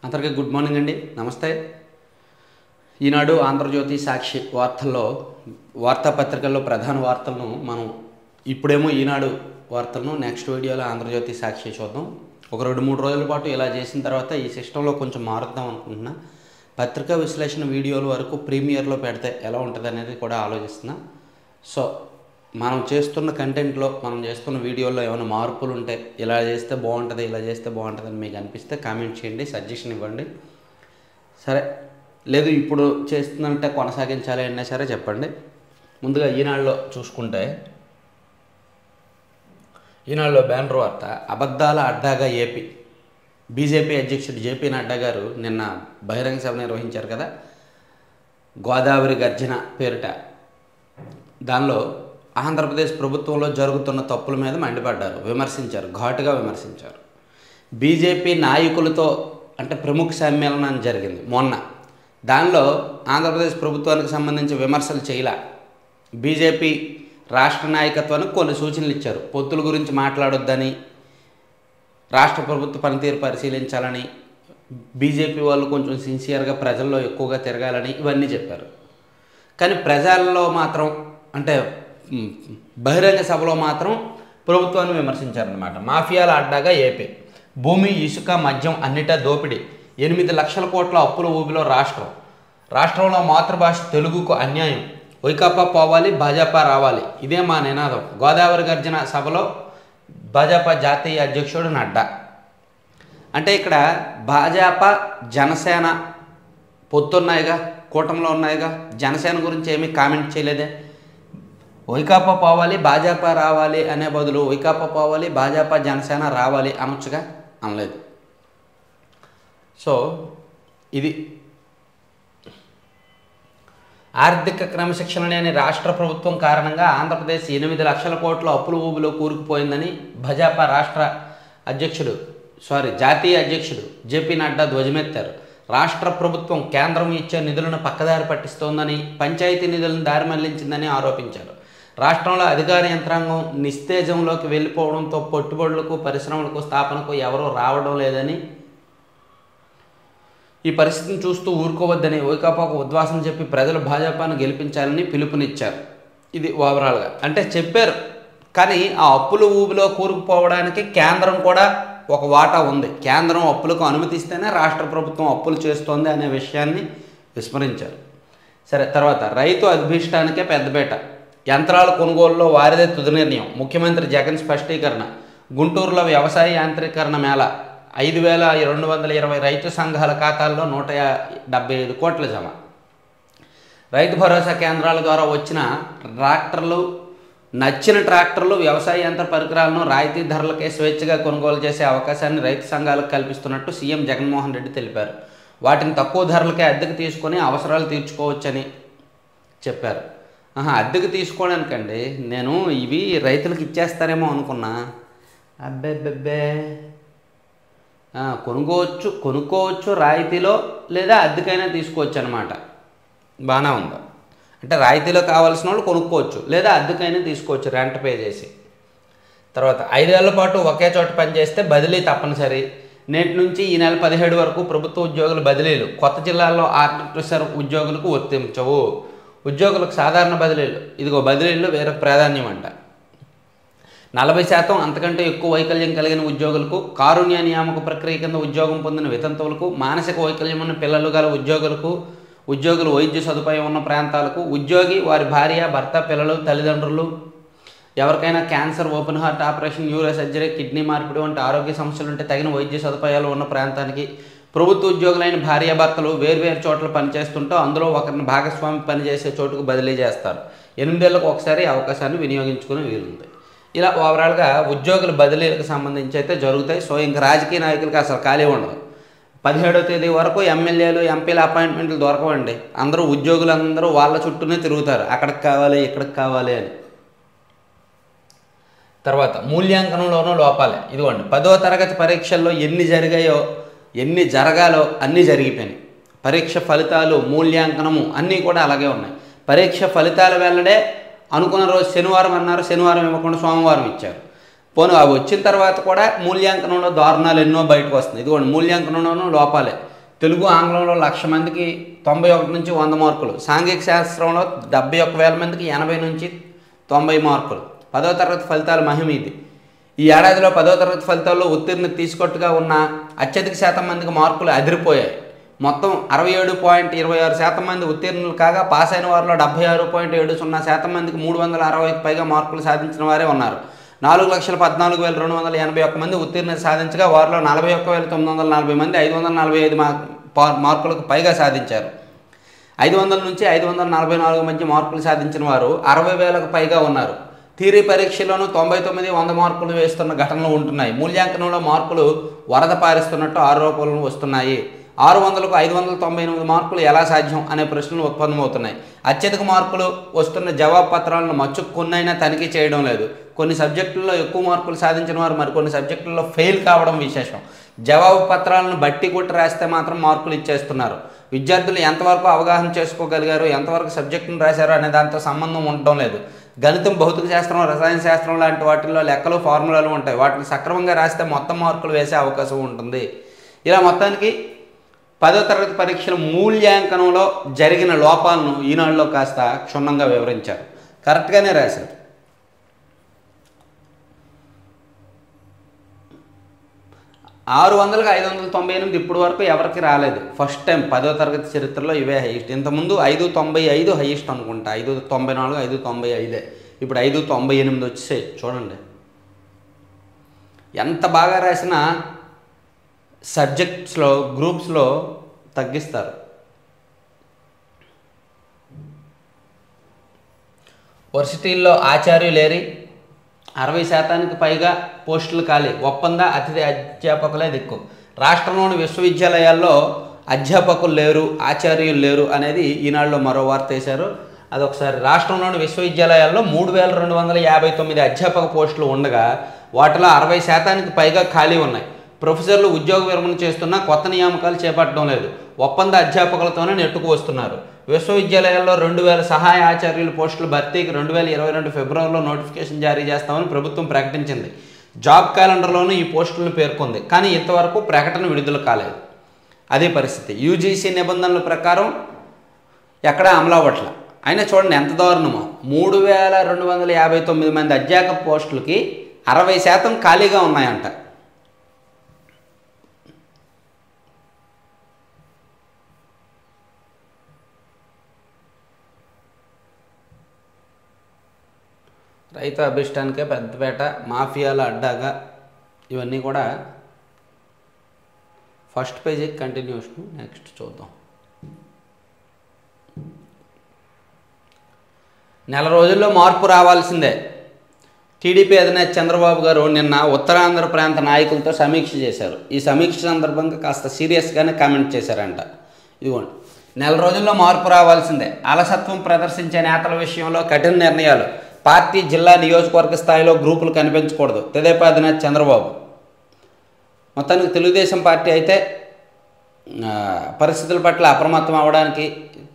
అందరికీ good morning అండి నమస్తే ఈనాడు ఆంధ్రజ్యోతి సాక్షి వార్తల్లో వార్తాపత్రికల్లో ప్రధాన వార్తలను మనం ఇప్పుడేమో ఈనాడు వార్తలను నెక్స్ట్ వీడియోలో ఆంధ్రజ్యోతి సాక్షి చూద్దాం ఒక రెండు మూడు రోజుల పాటు ఇలా చేసిన తర్వాత ఈ సిస్టంలో కొంచెం మారుద్దాం అనుకుంటున్నా పత్రికా విశ్లేషణ వీడియోల వరకు ప్రీమియర్లో పెడితే ఎలా ఉంటుంది అనేది కూడా ఆలోచిస్తున్నా సో మనం చేస్తున్న కంటెంట్లో మనం చేస్తున్న వీడియోలో ఏమైనా మార్పులు ఉంటే ఇలా చేస్తే బాగుంటుంది ఇలా చేస్తే బాగుంటుంది అని మీకు అనిపిస్తే కామెంట్ చేయండి సజెషన్ ఇవ్వండి సరే లేదు ఇప్పుడు చేస్తుందంటే కొనసాగించాలి అన్నా సరే చెప్పండి ముందుగా ఈనాడులో చూసుకుంటే ఈనాడులో బ్యానర్ వార్త అబద్ధాల అడ్డాగా ఏపీ బీజేపీ అధ్యక్షుడు జేపీ నడ్డా గారు నిన్న బహిరంగ సభ నిర్వహించారు కదా గోదావరి గర్జన పేరిట దానిలో ఆంధ్రప్రదేశ్ ప్రభుత్వంలో జరుగుతున్న తప్పుల మీద మండిపడ్డారు విమర్శించారు ఘాటుగా విమర్శించారు బీజేపీ నాయకులతో అంటే ప్రముఖ సమ్మేళనం జరిగింది మొన్న దానిలో ఆంధ్రప్రదేశ్ ప్రభుత్వానికి సంబంధించి విమర్శలు చేయలే బీజేపీ రాష్ట్ర నాయకత్వానికి కొన్ని సూచనలు ఇచ్చారు పొత్తుల గురించి మాట్లాడొద్దని రాష్ట్ర ప్రభుత్వ పనితీరు పరిశీలించాలని బీజేపీ వాళ్ళు కొంచెం సిన్సియర్గా ప్రజల్లో ఎక్కువగా తిరగాలని ఇవన్నీ చెప్పారు కానీ ప్రజల్లో మాత్రం అంటే మ్, బహిరంగ సభలో మాత్రం ప్రభుత్వాన్ని విమర్శించారనమాట మాఫియాల అడ్డాగా ఏపీ భూమి ఇసుక మద్యం అన్నిటా దోపిడీ ఎనిమిది లక్షల కోట్ల అప్పుల ఊబిలో రాష్ట్రం రాష్ట్రంలో మాతృభాష తెలుగుకు అన్యాయం వైకాపా పోవాలి భాజపా రావాలి ఇదే మా నినాదం గోదావరి గర్జన సభలో భాజపా జాతీయ అధ్యక్షుడు నడ్డా అంటే ఇక్కడ భాజపా జనసేన పొత్తున్నాయిగా కూటమిలో ఉన్నాయిగా జనసేన గురించి ఏమీ కామెంట్ చేయలేదే వైకాపా పోవాలి భాజపా రావాలి అనే బదులు వైకాపా పోవాలి భాజపా జనసేన రావాలి అనొచ్చుగా అనలేదు సో ఇది ఆర్థిక క్రమశిక్షణ లేని రాష్ట్ర ప్రభుత్వం కారణంగా ఆంధ్రప్రదేశ్ ఎనిమిది లక్షల కోట్ల అప్పుల ఊబిలో కూరుకుపోయిందని భాజపా రాష్ట్ర అధ్యక్షుడు సారీ జాతీయ అధ్యక్షుడు జేపీ నడ్డా ధ్వజమెత్తారు రాష్ట్ర ప్రభుత్వం కేంద్రం ఇచ్చే నిధులను పక్కదారి పట్టిస్తోందని పంచాయతీ నిధులను దారి మళ్లించిందని ఆరోపించారు రాష్ట్రంలో అధికార యంత్రాంగం నిస్తేజంలోకి వెళ్ళిపోవడంతో పెట్టుబడులకు పరిశ్రమలకు స్థాపనకు ఎవరూ రావడం లేదని ఈ పరిస్థితిని చూస్తూ ఊరుకోవద్దని వైకాపాకు ఉద్వాసం చెప్పి ప్రజలు భాజపాను గెలిపించాలని పిలుపునిచ్చారు ఇది ఓవరాల్గా అంటే చెప్పారు కానీ ఆ అప్పుల ఊబిలో కూరుకుపోవడానికి కేంద్రం కూడా ఒక వాటా ఉంది కేంద్రం అప్పులకు అనుమతిస్తేనే రాష్ట్ర ప్రభుత్వం అప్పులు చేస్తోంది అనే విషయాన్ని విస్మరించారు సరే తర్వాత రైతు అభిష్టానికే పెద్దపేట యంత్రాల కొనుగోలులో వారిదే తుది నిర్ణయం ముఖ్యమంత్రి జగన్ స్పష్టీకరణ గుంటూరులో వ్యవసాయ యాంత్రీకరణ మేళ ఐదు వేల రెండు వందల ఇరవై రైతు సంఘాల ఖాతాల్లో నూట డెబ్బై ఐదు కోట్ల జమ రైతు భరోసా కేంద్రాల ద్వారా వచ్చిన ట్రాక్టర్లు నచ్చిన ట్రాక్టర్లు వ్యవసాయ యంత్ర పరికరాలను రాయితీ ధరలకే స్వేచ్ఛగా కొనుగోలు చేసే అవకాశాన్ని రైతు సంఘాలకు కల్పిస్తున్నట్టు సీఎం జగన్మోహన్ రెడ్డి తెలిపారు వాటిని తక్కువ ధరలకే అద్దెకు తీసుకొని అవసరాలు తీర్చుకోవచ్చని చెప్పారు ఆహా అద్దెకు తీసుకోవడానికండి నేను ఇవి రైతులకు ఇచ్చేస్తారేమో అనుకున్నా అబ్బెబ్బెబ్బే ఆ, కొనుక్కోవచ్చు కొనుక్కోవచ్చు రాయితీలో లేదా అద్దెకైనా తీసుకోవచ్చు అనమాట బాగానే ఉంది అంటే రాయితీలో కావాల్సిన వాళ్ళు కొనుక్కోవచ్చు లేదా అద్దెకైనా తీసుకోవచ్చు రెంట్ పే చేసి తర్వాత ఐదేళ్ల పాటు ఒకే చోట పనిచేస్తే బదిలీ తప్పనిసరి నేటి నుంచి ఈ నెల పదిహేడు వరకు ప్రభుత్వ ఉద్యోగుల బదిలీలు కొత్త జిల్లాల్లో ఆర్టిఫిషర్ ఉద్యోగులకు వర్తించవు ఉద్యోగులకు సాధారణ బదిలీలు ఇదిగో బదిలీల్లో వేరొక ప్రాధాన్యం అంట నలభై శాతం అంతకంటే ఎక్కువ వైకల్యం కలిగిన ఉద్యోగులకు కారుణ్య నియామక ప్రక్రియ కింద ఉద్యోగం పొందిన వితంతువులకు మానసిక వైకల్యం ఉన్న పిల్లలు గల ఉద్యోగులకు ఉద్యోగులు వైద్య సదుపాయం ఉన్న ప్రాంతాలకు ఉద్యోగి వారి భార్య భర్త పిల్లలు తల్లిదండ్రులు ఎవరికైనా cancer open heart operation neurosurgery kidney మార్పిడి వంటి ఆరోగ్య సమస్యలు ఉంటే తగిన వైద్య సదుపాయాలు ఉన్న ప్రాంతానికి ప్రభుత్వ ఉద్యోగులైన భార్యాభర్తలు వేర్వేరు చోట్ల పనిచేస్తుంటూ అందులో ఒకరిని భాగస్వామి పనిచేసే చోటుకు బదిలీ చేస్తారు ఎనిమిదేళ్లకు ఒకసారి ఈ అవకాశాన్ని వినియోగించుకునే వీలుంది ఇలా ఓవరాల్గా ఉద్యోగుల బదిలీలకు సంబంధించి అయితే జరుగుతాయి సో ఇంక రాజకీయ నాయకులకి అసలు ఖాళీ ఉండదు పదిహేడో తేదీ వరకు ఎమ్మెల్యేలు ఎంపీల అపాయింట్మెంట్లు దొరకవండి అందరూ ఉద్యోగులందరూ వాళ్ళ చుట్టూనే తిరుగుతారు అక్కడికి కావాలి ఇక్కడికి కావాలి అని తర్వాత మూల్యాంకనంలోనూ లోపాలే ఇదిగోండి పదో తరగతి పరీక్షల్లో ఎన్ని జరిగాయో ఎన్ని జరగాలో అన్నీ జరిగిపోయినాయి పరీక్ష ఫలితాలు మూల్యాంకనము అన్నీ కూడా అలాగే ఉన్నాయి పరీక్ష ఫలితాల వెల్లడే అనుకున్న రోజు శనివారం అన్నారు శనివారం ఇవ్వకుండా సోమవారం ఇచ్చారు పోను అవి వచ్చిన తర్వాత కూడా మూల్యాంకనంలో దారుణాలు ఎన్నో బయటకు వస్తున్నాయి ఇదిగోండి మూల్యాంకనంలోనూ లోపాలే తెలుగు ఆంగ్లంలో లక్ష మందికి తొంభై ఒకటి నుంచి వంద మార్కులు సాంఘిక శాస్త్రంలో డెబ్బై ఒక్క వేల మందికి ఎనభై నుంచి తొంభై మార్కులు పదో తరగతి ఫలితాలు మహిమ ఇది ఈ ఏడాదిలో పదో తరగతి ఫలితాల్లో ఉత్తీర్ణ తీసుకొట్టుగా ఉన్న అత్యధిక శాతం మందికి మార్కులు అదిరిపోయాయి మొత్తం అరవై ఏడు పాయింట్ ఇరవై ఆరు శాతం మంది ఉత్తీర్ణులు కాగా పాస్ అయిన వారిలో డెబ్బై ఆరు పాయింట్ ఏడు సున్నా శాతం మందికి మూడు వందల అరవైకి పైగా మార్కులు సాధించిన వారే ఉన్నారు నాలుగు లక్షల పద్నాలుగు వేల రెండు వందల ఎనభై ఒక్క మంది ఉత్తీర్ణ సాధించగా వారిలో నలభై ఒక్క వేల తొమ్మిది వందల నలభై మంది ఐదు వందల నలభై ఐదు మార్కులకు పైగా సాధించారు ఐదు వందల నుంచి ఐదు వందల నలభై నాలుగు మధ్య మార్కులు సాధించిన వారు అరవై వేలకు పైగా ఉన్నారు థియరీ పరీక్షలోనూ తొంభై తొమ్మిది వంద మార్కులు వేస్తున్న ఘటనలు ఉంటున్నాయి మూల్యాంకనంలో మార్కులు వరద పారిస్తున్నట్టు ఆరోపణలు వస్తున్నాయి ఆరు వందలకు ఐదు వందల తొంభై ఎనిమిది మార్కులు ఎలా సాధ్యం అనే ప్రశ్నలు ఉత్పన్నమవుతున్నాయి అత్యధిక మార్కులు వస్తున్న జవాబు పత్రాలను మచ్చు కొన్నైనా తనిఖీ చేయడం లేదు కొన్ని సబ్జెక్టుల్లో ఎక్కువ మార్కులు సాధించిన వారు మరికొన్ని సబ్జెక్టుల్లో ఫెయిల్ కావడం విశేషం జవాబు పత్రాలను బట్టి కొట్టి రాస్తే మాత్రం మార్కులు ఇచ్చేస్తున్నారు విద్యార్థులు ఎంతవరకు అవగాహన చేసుకోగలిగారు ఎంతవరకు సబ్జెక్టును రాశారు అనే దాంతో సంబంధం ఉండటం లేదు గణితం భౌతిక శాస్త్రం రసాయన శాస్త్రం లాంటి వాటిల్లో లెక్కలు ఫార్ములాలు ఉంటాయి వాటిని సక్రమంగా రాస్తే మొత్తం మార్కులు వేసే అవకాశం ఉంటుంది ఇలా మొత్తానికి పదో తరగతి పరీక్షల మూల్యాంకనంలో జరిగిన లోపాలను ఈనాడులో కాస్త క్షుణ్ణంగా వివరించారు కరెక్ట్గానే రాశారు ఆరు వందలకు ఐదు వందల తొంభై ఎనిమిది ఇప్పటి వరకు ఎవరికి రాలేదు ఫస్ట్ టైం పదో తరగతి చరిత్రలో ఇవే హైయెస్ట్ ఇంతకుముందు ఐదు తొంభై ఐదు హైయెస్ట్ అనుకుంటా ఐదు తొంభై నాలుగు ఐదు తొంభై ఐదే ఇప్పుడు ఐదు తొంభై ఎనిమిది వచ్చేసాయి చూడండి ఎంత బాగా రాసినా సబ్జెక్ట్స్లో గ్రూప్స్లో తగ్గిస్తారు వర్సిటీల్లో ఆచార్యులేరి అరవై శాతానికి పైగా పోస్టులు ఖాళీ ఒప్పంద అతిథి అధ్యాపకులే దిక్కు రాష్ట్రంలోని విశ్వవిద్యాలయాల్లో అధ్యాపకులు లేరు ఆచార్యులు లేరు అనేది ఈనాడులో మరో వార్త వేశారు అది ఒకసారి రాష్ట్రంలోని విశ్వవిద్యాలయాల్లో మూడు వేల రెండు వందల యాభై తొమ్మిది అధ్యాపక పోస్టులు ఉండగా వాటిలో అరవై శాతానికి పైగా ఖాళీ ఉన్నాయి ప్రొఫెసర్లు ఉద్యోగ విరమణ చేస్తున్నా కొత్త నియామకాలు చేపట్టడం లేదు ఒప్పంద అధ్యాపకులతోనే నెట్టుకు వస్తున్నారు విశ్వవిద్యాలయాల్లో రెండు వేల సహాయ ఆచార్యుల పోస్టుల భర్తీకి రెండు వేల ఇరవై రెండు ఫిబ్రవరిలో నోటిఫికేషన్ జారీ చేస్తామని ప్రభుత్వం ప్రకటించింది జాబ్ క్యాలెండర్లోనూ ఈ పోస్టులను పేర్కొంది కానీ ఇంతవరకు ప్రకటన విడుదల కాలేదు అదే పరిస్థితి యూజీసీ నిబంధనల ప్రకారం ఎక్కడ అమలు అవ్వట్ల అయినా చూడండి ఎంత దారుణమో మూడు వేల రెండు వందల యాభై తొమ్మిది మంది అధ్యాపక పోస్టులకి అరవై శాతం ఖాళీగా ఉన్నాయంట రైతు అభిష్టానికే పెద్దపేట మాఫియాల అడ్డాగా ఇవన్నీ కూడా ఫస్ట్ పేజీకి కంటిన్యూషన్ నెక్స్ట్ చూద్దాం నెల రోజుల్లో మార్పు రావాల్సిందే టీడీపీ అధినేత చంద్రబాబు గారు నిన్న ఉత్తరాంధ్ర ప్రాంత నాయకులతో సమీక్ష చేశారు ఈ సమీక్ష సందర్భంగా కాస్త సీరియస్గానే కామెంట్ చేశారంట ఇదిగోండి నెల రోజుల్లో మార్పు రావాల్సిందే అలసత్వం ప్రదర్శించే నేతల విషయంలో కఠిన నిర్ణయాలు పార్టీ జిల్లా నియోజకవర్గ స్థాయిలో గ్రూపులు కనిపించకూడదు తెదేపా అధినేత చంద్రబాబు మొత్తానికి తెలుగుదేశం పార్టీ అయితే ఆ, పరిస్థితుల పట్ల అప్రమత్తం అవ్వడానికి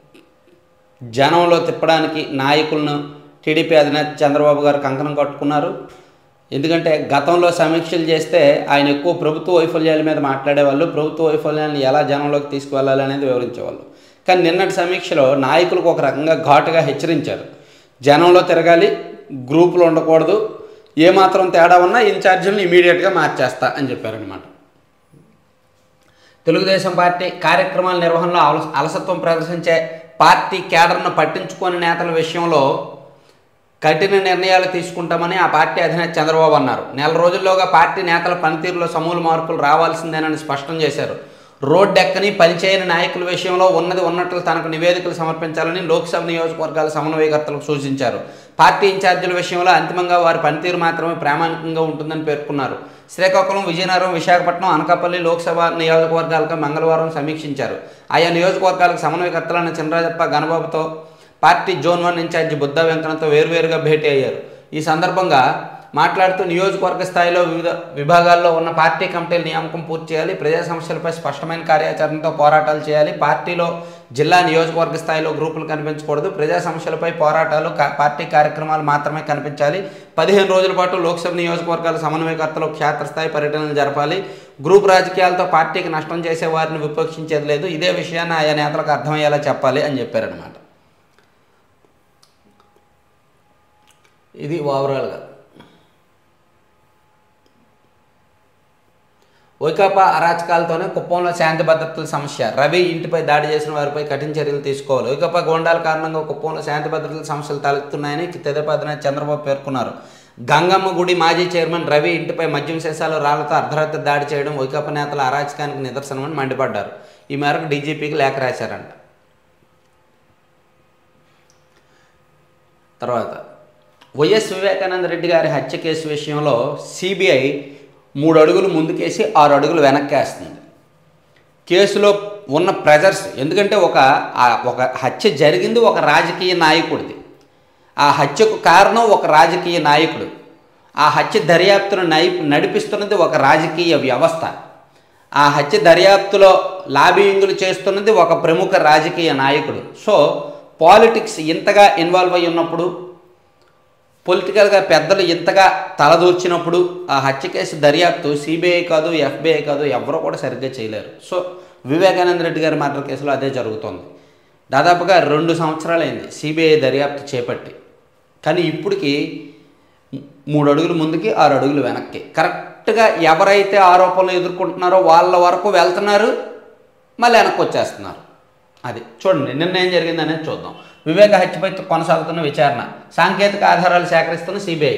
జనంలో తిప్పడానికి నాయకులను టీడీపీ అధినేత చంద్రబాబు గారు కంకణం కట్టుకున్నారు ఎందుకంటే గతంలో సమీక్షలు చేస్తే ఆయన ఎక్కువ ప్రభుత్వ వైఫల్యాల మీద మాట్లాడేవాళ్ళు ప్రభుత్వ వైఫల్యాలను ఎలా జనంలోకి తీసుకువెళ్ళాలి అనేది వివరించేవాళ్ళు కానీ నిన్నటి సమీక్షలో నాయకులకు ఒక రకంగా ఘాటుగా హెచ్చరించారు జనంలో తిరగాలి గ్రూపులు ఉండకూడదు ఏమాత్రం తేడా ఉన్నా ఇన్ఛార్జీలను ఇమీడియట్గా మార్చేస్తా అని చెప్పారనమాట తెలుగుదేశం పార్టీ కార్యక్రమాల నిర్వహణలో అలస అలసత్వం ప్రదర్శించే పార్టీ కేడర్ను పట్టించుకోని నేతల విషయంలో కఠిన నిర్ణయాలు తీసుకుంటామని ఆ పార్టీ అధినేత చంద్రబాబు అన్నారు నెల రోజుల్లోగా పార్టీ నేతల పనితీరులో సమూల మార్పులు రావాల్సిందేనని స్పష్టం చేశారు రోడ్డెక్కని పనిచేయని నాయకుల విషయంలో ఉన్నది ఉన్నట్లు తనకు నివేదికలు సమర్పించాలని లోక్సభ నియోజకవర్గాల సమన్వయకర్తలకు సూచించారు పార్టీ ఇన్ఛార్జీల విషయంలో అంతిమంగా వారి పనితీరు మాత్రమే ప్రామాణికంగా ఉంటుందని పేర్కొన్నారు శ్రీకాకుళం విజయనగరం విశాఖపట్నం అనకాపల్లి లోక్సభ నియోజకవర్గాలకు మంగళవారం సమీక్షించారు ఆయా నియోజకవర్గాలకు సమన్వయకర్తలైన చినరాజప్ప గణబాబుతో పార్టీ జోన్ వన్ ఇన్ఛార్జి బుద్ధ వెంకన్నతో వేరువేరుగా భేటీ అయ్యారు ఈ సందర్భంగా మాట్లాడుతూ నియోజకవర్గ స్థాయిలో వివిధ విభాగాల్లో ఉన్న పార్టీ కమిటీల నియామకం పూర్తి చేయాలి ప్రజా సమస్యలపై స్పష్టమైన కార్యాచరణతో పోరాటాలు చేయాలి పార్టీలో జిల్లా నియోజకవర్గ స్థాయిలో గ్రూపులు కనిపించకూడదు ప్రజా సమస్యలపై పోరాటాలు కా- పార్టీ కార్యక్రమాలు మాత్రమే కనిపించాలి పదిహేను రోజుల పాటు లోక్సభ నియోజకవర్గాల సమన్వయకర్తలు క్షేత్రస్థాయి పర్యటనలు జరపాలి గ్రూప్ రాజకీయాలతో పార్టీకి నష్టం చేసే వారిని విపక్షించేది లేదు ఇదే విషయాన్ని ఆయా నేతలకు అర్థమయ్యేలా చెప్పాలి అని చెప్పారనమాట ఇది ఓవరాల్గా వైకాపా అరాచకాలతోనే కుప్పంలో శాంతి భద్రతల సమస్య రవి ఇంటిపై దాడి చేసిన వారిపై కఠిన చర్యలు తీసుకోవాలి వైకాపా గోండాల కారణంగా కుప్పంలో శాంతి భద్రతల సమస్యలు తలెత్తున్నాయని తెదేపా అధినేత చంద్రబాబు పేర్కొన్నారు గంగమ్మ గుడి మాజీ చైర్మన్ రవి ఇంటిపై మద్యం సీసాలు రాళ్లతో అర్ధరాత్రి దాడి చేయడం వైకాపా నేతల అరాచకానికి నిదర్శనమని మండిపడ్డారు ఈ మేరకు డీజీపీకి లేఖ రాశారంట తర్వాత వైఎస్ వివేకానంద రెడ్డి గారి హత్య కేసు విషయంలో సిబిఐ మూడు అడుగులు ముందుకేసి ఆరు అడుగులు వెనక్కేస్తుంది కేసులో ఉన్న ప్రెజర్స్ ఎందుకంటే ఒక ఆ- ఒక హత్య జరిగింది ఒక రాజకీయ నాయకుడిది ఆ హత్యకు కారణం ఒక రాజకీయ నాయకుడు ఆ హత్య దర్యాప్తును నై నడిపిస్తున్నది ఒక రాజకీయ వ్యవస్థ ఆ హత్య దర్యాప్తులో లాబియింగులు చేస్తున్నది ఒక ప్రముఖ రాజకీయ నాయకుడు సో పాలిటిక్స్ ఇంతగా ఇన్వాల్వ్ అయి ఉన్నప్పుడు పొలిటికల్గా పెద్దలు ఇంతగా తలదూర్చినప్పుడు ఆ హత్య కేసు దర్యాప్తు సిబిఐ కాదు ఎఫ్బిఐ కాదు ఎవరో కూడా సరిగ్గా చేయలేరు సో వివేకానంద రెడ్డి గారి మర్డర్ కేసులో అదే జరుగుతోంది దాదాపుగా రెండు సంవత్సరాలైంది సిబిఐ దర్యాప్తు చేపట్టి కానీ ఇప్పటికి మూడు అడుగులు ముందుకి ఆరు అడుగులు వెనక్కి కరెక్ట్గా ఎవరైతే ఆరోపణలు ఎదుర్కొంటున్నారో వాళ్ళ వరకు వెళ్తున్నారు మళ్ళీ వెనక్కి వచ్చేస్తున్నారు అది చూడండి నిన్న ఏం జరిగింది అనేది చూద్దాం వివేక హత్యపై కొనసాగుతున్న విచారణ సాంకేతిక ఆధారాలు సేకరిస్తున్న సిబిఐ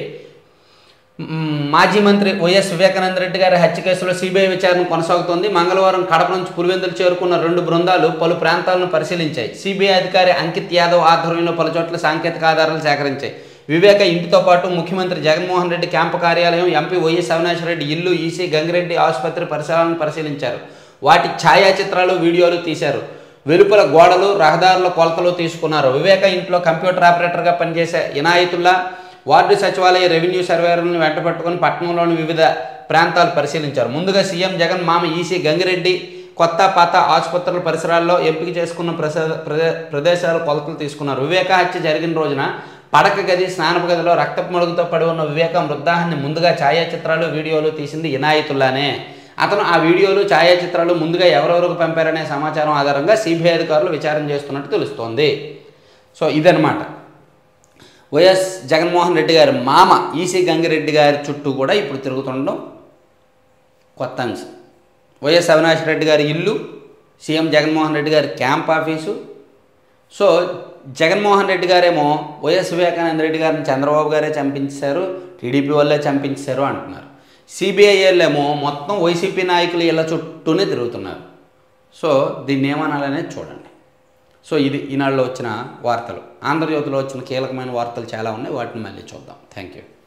మ్, మాజీ మంత్రి వైఎస్ వివేకానంద రెడ్డి గారి హత్య కేసులో సిబిఐ విచారణ కొనసాగుతోంది మంగళవారం కడప నుంచి పులివెందులు చేరుకున్న రెండు బృందాలు పలు ప్రాంతాలను పరిశీలించాయి సిబిఐ అధికారి అంకిత్ యాదవ్ ఆధ్వర్యంలో పలు చోట్ల సాంకేతిక ఆధారాలు సేకరించాయి వివేక ఇంటితో పాటు ముఖ్యమంత్రి జగన్మోహన్ రెడ్డి క్యాంపు కార్యాలయం ఎంపీ వైఎస్ అవినాష్ రెడ్డి ఇల్లు ఈసీ గంగిరెడ్డి ఆసుపత్రి పరిసరాలను పరిశీలించారు వాటి ఛాయాచిత్రాలు వీడియోలు తీశారు వెలుపల గోడలు రహదారుల కొలతలు తీసుకున్నారు వివేక ఇంట్లో కంప్యూటర్ ఆపరేటర్గా పనిచేసే ఇనాయతుల్లా వార్డు సచివాలయ రెవెన్యూ సర్వేలను వెంటబెట్టుకుని పట్టణంలోని వివిధ ప్రాంతాలు పరిశీలించారు ముందుగా సీఎం జగన్ మామ ఈసీ గంగిరెడ్డి కొత్త పాత ఆసుపత్రుల పరిసరాల్లో ఎంపిక చేసుకున్న ప్రసా ప్రదే ప్రదేశాలు కొలతలు తీసుకున్నారు వివేక హత్య జరిగిన రోజున పడక గది స్నానపు గదిలో రక్తపు మడుగుతో పడి ఉన్న వివేక మృతదేహాన్ని ముందుగా ఛాయాచిత్రాలు వీడియోలు తీసింది ఇనాయతుల్లానే అతను ఆ వీడియోలు ఛాయాచిత్రాలు ముందుగా ఎవరెవరికి పంపారనే సమాచారం ఆధారంగా సిబిఐ అధికారులు విచారణ చేస్తున్నట్టు తెలుస్తోంది సో ఇదనమాట వైఎస్ జగన్మోహన్ రెడ్డి గారి మామ ఈసీ గంగిరెడ్డి గారి చుట్టూ కూడా ఇప్పుడు తిరుగుతుండడం కొత్త అంశం వైఎస్ అవినాష్ రెడ్డి గారి ఇల్లు CM Jaganmohan Reddy garu camp office so Jaganmohan Reddy గారేమో వైఎస్ వివేకానంద రెడ్డి గారిని చంద్రబాబు గారే చంపించారు టీడీపీ వాళ్ళే చంపించారు అంటున్నారు సిబిఐ ఏమో మొత్తం వైసీపీ నాయకులు ఇళ్ళ చుట్టూనే తిరుగుతున్నారు సో దీన్ని ఏమనాలనేది చూడండి సో ఇది ఈనాడులో వచ్చిన వార్తలు ఆంధ్రజ్యోతిలో వచ్చిన కీలకమైన వార్తలు చాలా ఉన్నాయి వాటిని మళ్ళీ చూద్దాం థ్యాంక్ యూ